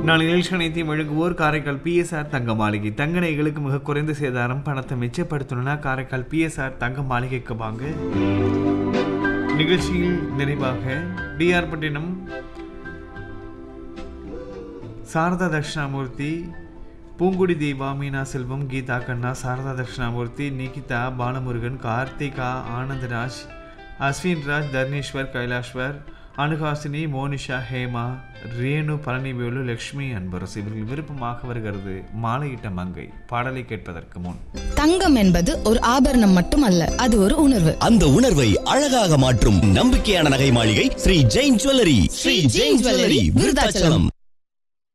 நாளை நிகழ்ச்சி அனைத்தையும் வழங்குவோர் காரைக்கால் பிஎஸ்ஆர் தங்க மாளிகை தங்க நகைகளுக்கு மிக குறைந்த சேதாரம் பணத்தை மிச்சப்படுத்தணும்னா காரைக்கால் பிஎஸ்ஆர் தங்க மாளிகைக்கு வாங்க நிகழ்ச்சியில் நிறைவாக டிஆர் பட்டினம் சாரதா தட்சிணாமூர்த்தி பூங்குடி தீபா மீனா செல்வம் கீதா கண்ணா சாரதா தட்சிணாமூர்த்தி நிகிதா பாலமுருகன் கார்த்திகா ஆனந்தராஜ் அஸ்வின் ராஜ் தர்ணேஸ்வர் கைலாஷ்வர் அனுகாசினி மோனிஷா ஹேமா ரேணு பழனிவேலு லக்ஷ்மி அன்பரசு இவர்கள் விருப்பமாக வருகிறது மாலையிட்ட மங்கை பாடலை கேட்பதற்கு முன் தங்கம் என்பது ஒரு ஆபரணம் மட்டுமல்ல அது ஒரு உணர்வு அந்த உணர்வை அழகாக மாற்றும் நம்பிக்கையான நகை மாளிகை ஸ்ரீ ஜெயின் ஜுவல்லரி ஸ்ரீ ஜெயின் ஜுவல்லரி விருதாச்சலம்